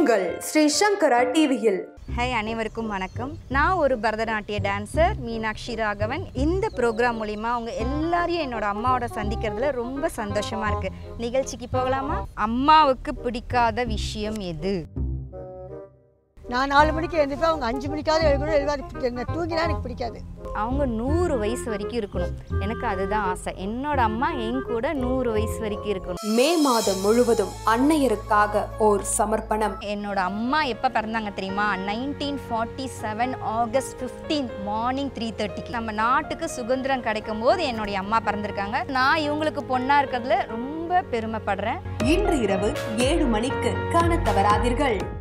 உங்கள் ஸ்ரீ சங்கரா டிவியில் ஹாய் அனைவருக்கும் வணக்கம் நான் ஒரு பரதநாட்டிய டான்சர் மீனாட்சி ராகவன் இந்த ப்ரோக்ராம் மூலிமா அவங்க எல்லாரையும் என்னோட அம்மாவோட சந்திக்கிறதுல ரொம்ப சந்தோஷமா இருக்கு நிகழ்ச்சிக்கு போகலாமா அம்மாவுக்கு பிடிக்காத விஷயம் எது நான் நாலு மணிக்கு எழுந்திருப்பேன் அவங்க அஞ்சு மணிக்காவது எழுக்கணும் எழுதாது என்ன தூங்கினா எனக்கு பிடிக்காது அவங்க நூறு வயசு வரைக்கும் இருக்கணும் எனக்கு அதுதான் ஆசை என்னோட அம்மா என் கூட நூறு வயசு வரைக்கும் இருக்கணும் மே மாதம் முழுவதும் அன்னையருக்காக ஓர் சமர்ப்பணம் என்னோட அம்மா எப்போ பிறந்தாங்க தெரியுமா nineteen forty seven August fifteen morning three தேர்ட்டிக்கு நம்ம நாட்டுக்கு சுதந்திரம் கிடைக்கும் போது என்னுடைய அம்மா பிறந்திருக்காங்க நான் இவங்களுக்கு பொண்ணா இருக்கிறதுல ரொம்ப பெருமைப்படுறேன் இன்று இரவு ஏழு மணிக்கு காண தவறாதீர்கள்